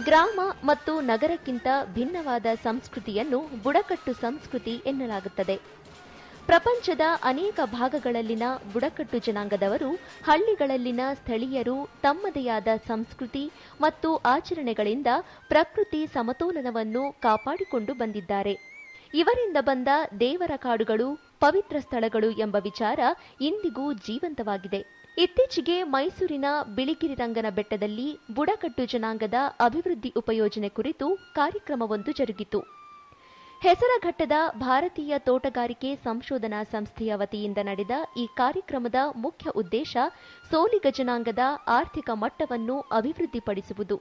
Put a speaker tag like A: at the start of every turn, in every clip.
A: ಗ್ರಾಮ ಮತ್ತು ನಗರಕ್ಕಿಂತ ಭಿನ್ನವಾದ ಸಂಸ್ಕೃತಿಯನ್ನು ಬುಡಕಟ್ಟು ಸಂಸ್ಕೃತಿ ಎನ್ನಲಾಗುತ್ತದೆ ಪ್ರಪಂಚದ ಅನೇಕ ಭಾಗಗಳಲ್ಲಿನ ಬುಡಕಟ್ಟು ಜನಾಂಗದವರು ಹಳ್ಳಿಗಳಲ್ಲಿನ ಸ್ಥಳೀಯರು ತಮ್ಮದೇ ಆದ ಸಂಸ್ಕೃತಿ ಮತ್ತು ಆಚರಣೆಗಳಿಂದ ಪ್ರಕೃತಿ ಸಮತೋಲನವನ್ನು ಕಾಪಾಡಿಕೊಂಡು ಬಂದಿದ್ದಾರೆ ಇವರಿಂದ ಬಂದ ದೇವರ ಕಾಡುಗಳು ಪವಿತ್ರ ಸ್ಥಳಗಳು ಎಂಬ ವಿಚಾರ ಇಂದಿಗೂ ಜೀವಂತವಾಗಿದೆ ಇತ್ತೀಚೆಗೆ ಮೈಸೂರಿನ ಬಿಳಿಗಿರಿ ರಂಗನ ಬೆಟ್ಟದಲ್ಲಿ ಬುಡಕಟ್ಟು ಜನಾಂಗದ ಅಭಿವೃದ್ಧಿ ಉಪಯೋಜನೆ ಕುರಿತು ಕಾರ್ಯಕ್ರಮವೊಂದು ಜರುಗಿತು ಹೆಸರಘಟ್ಟದ ಭಾರತೀಯ ತೋಟಗಾರಿಕೆ ಸಂಶೋಧನಾ ಸಂಸ್ಥೆಯ ವತಿಯಿಂದ ನಡೆದ ಈ ಕಾರ್ಯಕ್ರಮದ ಮುಖ್ಯ ಉದ್ದೇಶ ಸೋಲಿಗ ಜನಾಂಗದ ಆರ್ಥಿಕ ಮಟ್ಟವನ್ನು ಅಭಿವೃದ್ಧಿಪಡಿಸುವುದು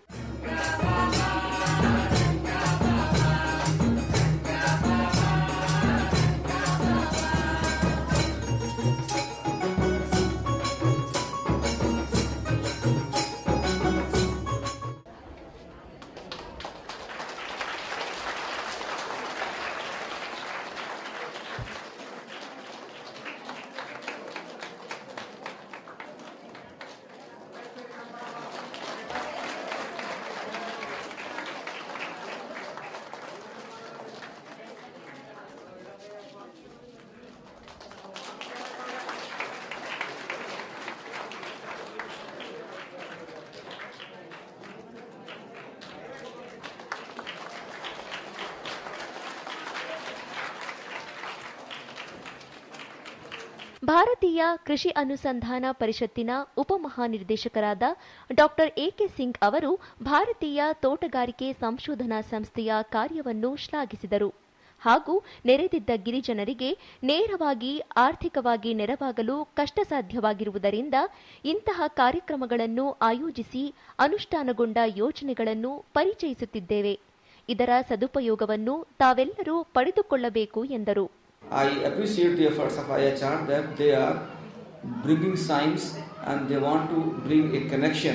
A: ಭಾರತೀಯ ಕೃಷಿ ಅನುಸಂಧಾನ ಪರಿಷತ್ತಿನ ಉಪಮಹಾನಿರ್ದೇಶಕರಾದ ಡಾಕ್ಟರ್ ಎಕೆ ಸಿಂಗ್ ಅವರು ಭಾರತೀಯ ತೋಟಗಾರಿಕೆ ಸಂಶೋಧನಾ ಸಂಸ್ಥೆಯ ಕಾರ್ಯವನ್ನು ಶ್ಲಾಘಿಸಿದರು ಹಾಗೂ ನೆರೆದಿದ್ದ ಗಿರಿಜನರಿಗೆ ನೇರವಾಗಿ ಆರ್ಥಿಕವಾಗಿ ನೆರವಾಗಲು ಕಷ್ಟಸಾಧ್ಯವಾಗಿರುವುದರಿಂದ ಇಂತಹ ಕಾರ್ಯಕ್ರಮಗಳನ್ನು ಆಯೋಜಿಸಿ ಅನುಷ್ಠಾನಗೊಂಡ ಯೋಜನೆಗಳನ್ನು ಪರಿಚಯಿಸುತ್ತಿದ್ದೇವೆ ಇದರ ಸದುಪಯೋಗವನ್ನು ತಾವೆಲ್ಲರೂ ಪಡೆದುಕೊಳ್ಳಬೇಕು ಎಂದರು
B: I appreciate the efforts of IHR that they are bringing science and they want to bring a connection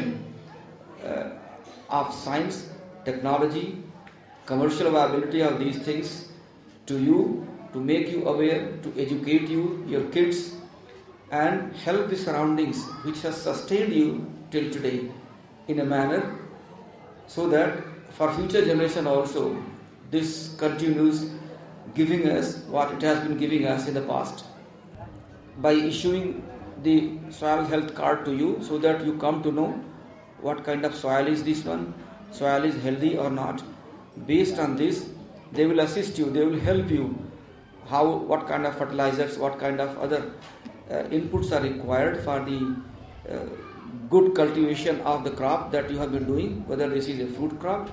B: uh, of science, technology, commercial viability of these things to you, to make you aware, to educate you, your kids, and help the surroundings which has sustained you till today in a manner so that for future generation also this continues giving us what it has been giving us in the past by issuing the soil health card to you so that you come to know what kind of soil is this one soil is healthy or not based on this they will assist you they will help you how what kind of fertilizers what kind of other uh, inputs are required for the uh, good cultivation of the crop that you have been doing whether this is a fruit crop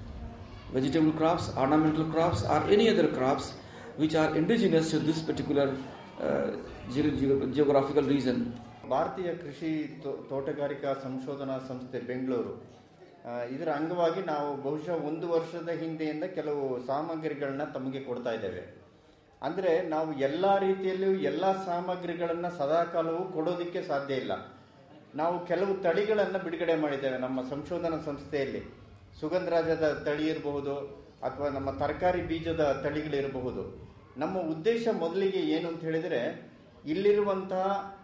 B: vegetable crops, ornamental crops, or any other crops which are indigenous to this particular uh, ge- ge- geographical region.
C: ಭಾರತೀಯ ಕೃಷಿ ತೋ- ತೋಟಗಾರಿಕಾ ಸಂಶೋಧನಾ ಸಂಸ್ಥೆ ಬೆಂಗಳೂರು ಆ, ಇದರ ಅಂಗವಾಗಿ ನಾವು ಬಹುಶಃ ಒಂದು ವರ್ಷದ ಹಿಂದೆಯಿಂದ ಕೆಲವು ಸಾಮಗ್ರಿಗಳನ್ನ ತಮಗೆ ಕೊಡ್ತಾ ಇದ್ದೇವೆ ಅಂದರೆ ನಾವು ಎಲ್ಲ ರೀತಿಯಲ್ಲಿಯೂ ಎಲ್ಲ ಸಾಮಗ್ರಿಗಳನ್ನು ಸದಾಕಾಲವೂ ಕೊಡೋದಕ್ಕೆ ಸಾಧ್ಯ ಇಲ್ಲ ನಾವು ಕೆಲವು ತಳಿಗಳನ್ನು ಬಿಡುಗಡೆ ಮಾಡಿದ್ದೇವೆ ನಮ್ಮ ಸಂಶೋಧನಾ ಸಂಸ್ಥೆಯಲ್ಲಿ ಸುಗಂಧರಾಜದ ತಳಿ ಇರಬಹುದು ಅಥವಾ ನಮ್ಮ ತರಕಾರಿ ಬೀಜದ ತಳಿಗಳಿರಬಹುದು ನಮ್ಮ ಉದ್ದೇಶ ಮೊದಲಿಗೆ ಏನು ಅಂತ ಹೇಳಿದರೆ ಇಲ್ಲಿರುವಂತಹ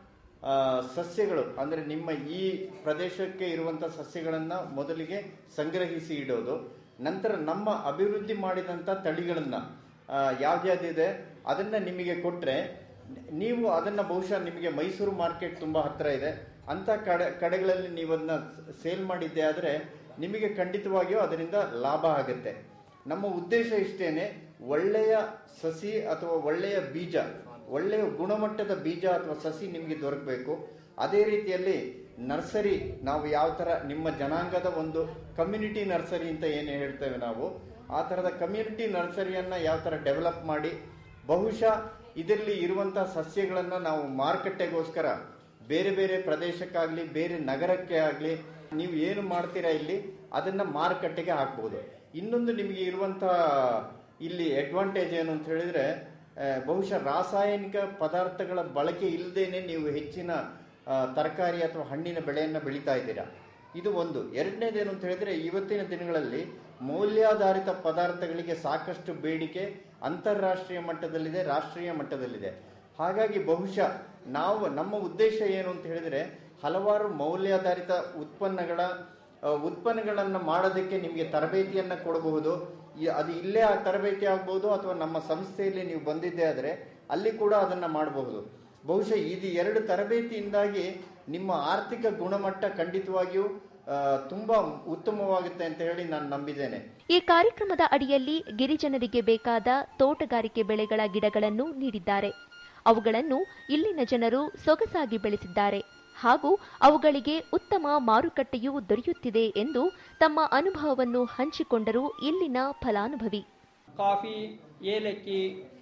C: ಆ, ಸಸ್ಯಗಳು ಅಂದರೆ ನಿಮ್ಮ ಈ ಪ್ರದೇಶಕ್ಕೆ ಇರುವಂತಹ ಸಸ್ಯಗಳನ್ನು ಮೊದಲಿಗೆ ಸಂಗ್ರಹಿಸಿ ಇಡೋದು ನಂತರ ನಮ್ಮ ಅಭಿವೃದ್ಧಿ ಮಾಡಿದಂಥ ತಳಿಗಳನ್ನು ಯಾವ್ದ್ಯಾವ್ದಿದೆ ಅದನ್ನು ನಿಮಗೆ ಕೊಟ್ಟರೆ ನೀವು ಅದನ್ನು ಬಹುಶಃ ನಿಮಗೆ ಮೈಸೂರು ಮಾರ್ಕೆಟ್ ತುಂಬ ಹತ್ತಿರ ಇದೆ ಅಂಥ ಕಡೆ ಕಡೆಗಳಲ್ಲಿ ನೀವು ಅದನ್ನ ಸೇಲ್ ಮಾಡಿದ್ದೆ ಆದರೆ ನಿಮಗೆ ಖಂಡಿತವಾಗಿಯೂ ಅದರಿಂದ ಲಾಭ ಆಗುತ್ತೆ ನಮ್ಮ ಉದ್ದೇಶ ಇಷ್ಟೇನೆ ಒಳ್ಳೆಯ ಸಸಿ ಅಥವಾ ಒಳ್ಳೆಯ ಬೀಜ ಒಳ್ಳೆಯ ಗುಣಮಟ್ಟದ ಬೀಜ ಅಥವಾ ಸಸಿ ನಿಮಗೆ ದೊರಕಬೇಕು ಅದೇ ರೀತಿಯಲ್ಲಿ ನರ್ಸರಿ ನಾವು ಯಾವ ಥರ ನಿಮ್ಮ ಜನಾಂಗದ ಒಂದು ಕಮ್ಯುನಿಟಿ ನರ್ಸರಿ ಅಂತ ಏನು ಹೇಳ್ತೇವೆ ನಾವು ಆ ಥರದ ಕಮ್ಯುನಿಟಿ ನರ್ಸರಿಯನ್ನು ಯಾವ ಥರ ಡೆವಲಪ್ ಮಾಡಿ ಬಹುಶಃ ಇದರಲ್ಲಿ ಇರುವಂತಹ ಸಸ್ಯಗಳನ್ನು ನಾವು ಮಾರುಕಟ್ಟೆಗೋಸ್ಕರ ಬೇರೆ ಬೇರೆ ಪ್ರದೇಶಕ್ಕಾಗಲಿ ಬೇರೆ ನಗರಕ್ಕೆ ಆಗಲಿ ನೀವು ಏನು ಮಾಡ್ತೀರಾ ಇಲ್ಲಿ ಅದನ್ನ ಮಾರುಕಟ್ಟೆಗೆ ಹಾಕ್ಬೋದು ಇನ್ನೊಂದು ನಿಮಗೆ ಇರುವಂತಹ ಇಲ್ಲಿ ಅಡ್ವಾಂಟೇಜ್ ಏನು ಅಂತ ಹೇಳಿದ್ರೆ ಆ, ಬಹುಶಃ ರಾಸಾಯನಿಕ ಪದಾರ್ಥಗಳ ಬಳಕೆ ಇಲ್ಲದೇನೆ ನೀವು ಹೆಚ್ಚಿನ ಆ, ತರಕಾರಿ ಅಥವಾ ಹಣ್ಣಿನ ಬೆಳೆಯನ್ನು ಬೆಳೀತಾ ಇದ್ದೀರಾ ಇದು ಒಂದು ಎರಡನೇದೇನು ಅಂತ ಹೇಳಿದ್ರೆ ಇವತ್ತಿನ ದಿನಗಳಲ್ಲಿ ಮೌಲ್ಯಾಧಾರಿತ ಪದಾರ್ಥಗಳಿಗೆ ಸಾಕಷ್ಟು ಬೇಡಿಕೆ ಅಂತಾರಾಷ್ಟ್ರೀಯ ಮಟ್ಟದಲ್ಲಿದೆ ರಾಷ್ಟ್ರೀಯ ಮಟ್ಟದಲ್ಲಿದೆ ಹಾಗಾಗಿ ಬಹುಶಃ ನಾವು ನಮ್ಮ ಉದ್ದೇಶ ಏನು ಅಂತ ಹೇಳಿದ್ರೆ ಹಲವಾರು ಮೌಲ್ಯಾಧಾರಿತ ಉತ್ಪನ್ನಗಳ ಆ, ಉತ್ಪನ್ನಗಳನ್ನು ಮಾಡೋದಕ್ಕೆ ನಿಮಗೆ ತರಬೇತಿಯನ್ನು ಕೊಡಬಹುದು ಈ- ಅದು ಇಲ್ಲೇ ಆ ತರಬೇತಿ ಆಗ್ಬೋದು ಅಥವಾ ನಮ್ಮ ಸಂಸ್ಥೆಯಲ್ಲಿ ನೀವು ಬಂದಿದ್ದೇ ಆದರೆ ಅಲ್ಲಿ ಕೂಡ ಅದನ್ನು ಮಾಡಬಹುದು ಬಹುಶಃ ಇದು ಎರಡು ತರಬೇತಿಯಿಂದಾಗಿ ನಿಮ್ಮ ಆರ್ಥಿಕ ಗುಣಮಟ್ಟ ಖಂಡಿತವಾಗಿಯೂ ಆ, ತುಂಬಾ ಉತ್ತಮವಾಗುತ್ತೆ ಅಂತ ಹೇಳಿ ನಾನು ನಂಬಿದ್ದೇನೆ
A: ಈ ಕಾರ್ಯಕ್ರಮದ ಅಡಿಯಲ್ಲಿ ಗಿರಿಜನರಿಗೆ ಬೇಕಾದ ತೋಟಗಾರಿಕೆ ಬೆಳೆಗಳ ಗಿಡಗಳನ್ನು ನೀಡಿದ್ದಾರೆ ಅವುಗಳನ್ನು ಇಲ್ಲಿನ ಜನರು ಸೊಗಸಾಗಿ ಬೆಳೆಸಿದ್ದಾರೆ ಹಾಗೂ ಅವುಗಳಿಗೆ ಉತ್ತಮ ಮಾರುಕಟ್ಟೆಯೂ ದೊರೆಯುತ್ತಿದೆ ಎಂದು ತಮ್ಮ ಅನುಭವವನ್ನು ಹಂಚಿಕೊಂಡರು ಇಲ್ಲಿನ ಫಲಾನುಭವಿ
D: ಕಾಫಿ ಏಲಕ್ಕಿ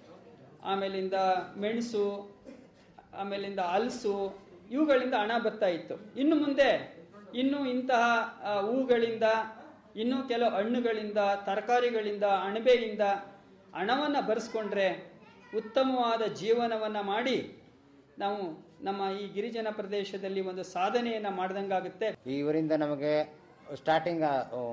D: ಆಮೇಲಿಂದ ಮೆಣಸು ಆಮೇಲಿಂದ ಹಲಸು ಇವುಗಳಿಂದ ಹಣ ಬರ್ತಾ ಇತ್ತು ಇನ್ನು ಮುಂದೆ ಇನ್ನು ಇಂತಹ ಆ, ಹೂಗಳಿಂದ ಇನ್ನೂ ಕೆಲವು ಹಣ್ಣುಗಳಿಂದ ತರಕಾರಿಗಳಿಂದ ಅಣಬೆಯಿಂದ ಹಣವನ್ನು ಬರೆಸ್ಕೊಂಡ್ರೆ ಉತ್ತಮವಾದ ಜೀವನವನ್ನು ಮಾಡಿ ನಾವು ನಮ್ಮ ಈ ಗಿರಿಜನ ಪ್ರದೇಶದಲ್ಲಿ ಒಂದು ಸಾಧನೆಯನ್ನು ಮಾಡ್ದಂಗಾಗುತ್ತೆ
E: ಇವರಿಂದ ನಮಗೆ ಸ್ಟಾರ್ಟಿಂಗ್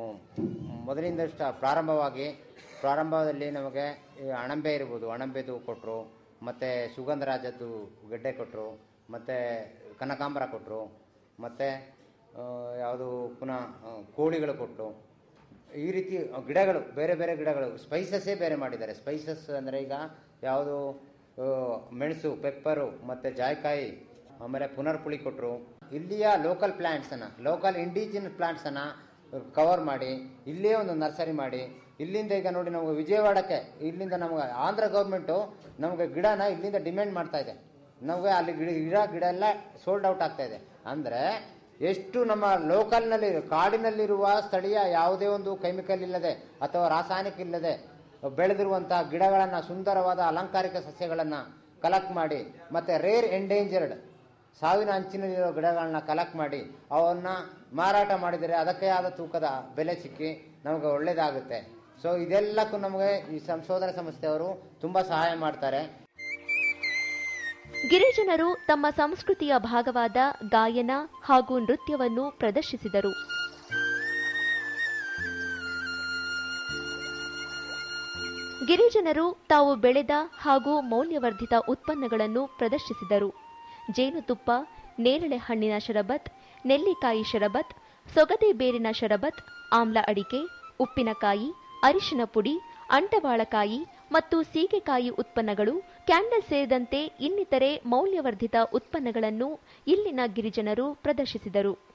E: ಮೊದಲಿಂದ ಸ್ಟಾ ಪ್ರಾರಂಭವಾಗಿ ಪ್ರಾರಂಭದಲ್ಲಿ ನಮಗೆ ಈ ಅಣಂಬೆ ಇರ್ಬೋದು ಅಣಂಬೆದು ಕೊಟ್ಟರು ಮತ್ತು ಸುಗಂಧರಾಜದ್ದು ಗೆಡ್ಡೆ ಕೊಟ್ಟರು ಮತ್ತು ಕನಕಾಂಬರ ಕೊಟ್ಟರು ಮತ್ತು ಯಾವುದು ಪುನಃ ಆ, ಕೋಳಿಗಳು ಕೊಟ್ಟರು ಈ ರೀತಿ ಗಿಡಗಳು ಬೇರೆ ಬೇರೆ ಗಿಡಗಳು ಸ್ಪೈಸಸ್ಸೇ ಬೇರೆ ಮಾಡಿದ್ದಾರೆ ಸ್ಪೈಸಸ್ ಅಂದರೆ ಈಗ ಯಾವುದು ಆ, ಮೆಣಸು ಪೆಪ್ಪರು ಮತ್ತು ಜಾಯ್ಕಾಯಿ ಆಮೇಲೆ ಪುನರ್ಪುಳಿ ಕೊಟ್ಟರು ಇಲ್ಲಿಯ ಲೋಕಲ್ ಪ್ಲ್ಯಾಂಟ್ಸನ್ನು ಲೋಕಲ್ ಇಂಡಿಜಿನ್ ಪ್ಲ್ಯಾಂಟ್ಸನ್ನು ಕವರ್ ಮಾಡಿ ಇಲ್ಲೇ ಒಂದು ನರ್ಸರಿ ಮಾಡಿ ಇಲ್ಲಿಂದ ಈಗ ನೋಡಿ ನಮಗೆ ವಿಜಯವಾಡಕ್ಕೆ ಇಲ್ಲಿಂದ ನಮಗೆ ಆಂಧ್ರ ಗೌರ್ಮೆಂಟು ನಮಗೆ ಗಿಡನ ಇಲ್ಲಿಂದ ಡಿಮ್ಯಾಂಡ್ ಮಾಡ್ತಾ ಇದೆ ನಮಗೆ ಅಲ್ಲಿ ಗಿಡ ಗಿಡ ಗಿಡ ಎಲ್ಲ ಸೋಲ್ಡ್ ಔಟ್ ಆಗ್ತಾ ಇದೆ ಅಂದರೆ ಎಷ್ಟು ನಮ್ಮ ಲೋಕಲ್ನಲ್ಲಿ ಕಾಡಿನಲ್ಲಿರುವ ಸ್ಥಳೀಯ ಯಾವುದೇ ಒಂದು ಕೆಮಿಕಲ್ ಇಲ್ಲದೆ ಅಥವಾ ರಾಸಾಯನಿಕ ಇಲ್ಲದೆ ಬೆಳೆದಿರುವಂತಹ ಗಿಡಗಳನ್ನು ಸುಂದರವಾದ ಅಲಂಕಾರಿಕ ಸಸ್ಯಗಳನ್ನು ಕಲೆಕ್ಟ್ ಮಾಡಿ ಮತ್ತು ರೇರ್ ಎಂಡೇಂಜರ್ಡ್ ಸಾವಿನ ಅಂಚಿನಲ್ಲಿರೋ ಗಿಡಗಳನ್ನ ಕಲೆಕ್ಟ್ ಮಾಡಿ ಅವನ್ನ ಮಾರಾಟ ಮಾಡಿದರೆ ಅದಕ್ಕೆ ಆದ ತೂಕದ ಬೆಲೆ ಸಿಕ್ಕಿ ನಮಗೆ ಒಳ್ಳೆಯದಾಗುತ್ತೆ ಸೊ ಇದೆಲ್ಲಕ್ಕೂ ನಮಗೆ ಈ ಸಂಶೋಧನಾ ಸಂಸ್ಥೆಯವರು ತುಂಬ ಸಹಾಯ ಮಾಡ್ತಾರೆ
A: ಗಿರಿಜನರು ತಮ್ಮ ಸಂಸ್ಕೃತಿಯ ಭಾಗವಾದ ಗಾಯನ ಹಾಗೂ ನೃತ್ಯವನ್ನು ಪ್ರದರ್ಶಿಸಿದರು ಗಿರಿಜನರು ತಾವು ಬೆಳೆದ ಹಾಗೂ ಮೌಲ್ಯವರ್ಧಿತ ಉತ್ಪನ್ನಗಳನ್ನು ಪ್ರದರ್ಶಿಸಿದರು ಜೇನುತುಪ್ಪ ನೇರಳೆ ಹಣ್ಣಿನ ಶರಬತ್ ನೆಲ್ಲಿಕಾಯಿ ಶರಬತ್ ಸೊಗದೆ ಬೇರಿನ ಶರಬತ್ ಆಮ್ಲ ಅಡಿಕೆ ಉಪ್ಪಿನಕಾಯಿ ಅರಿಶಿನ ಪುಡಿ ಅಂಟವಾಳಕಾಯಿ ಮತ್ತು ಸೀಗೆಕಾಯಿ ಉತ್ಪನ್ನಗಳು ಕ್ಯಾಂಡಲ್ ಸೇರಿದಂತೆ ಇನ್ನಿತರೆ ಮೌಲ್ಯವರ್ಧಿತ ಉತ್ಪನ್ನಗಳನ್ನು ಇಲ್ಲಿನ ಗಿರಿಜನರು ಪ್ರದರ್ಶಿಸಿದರು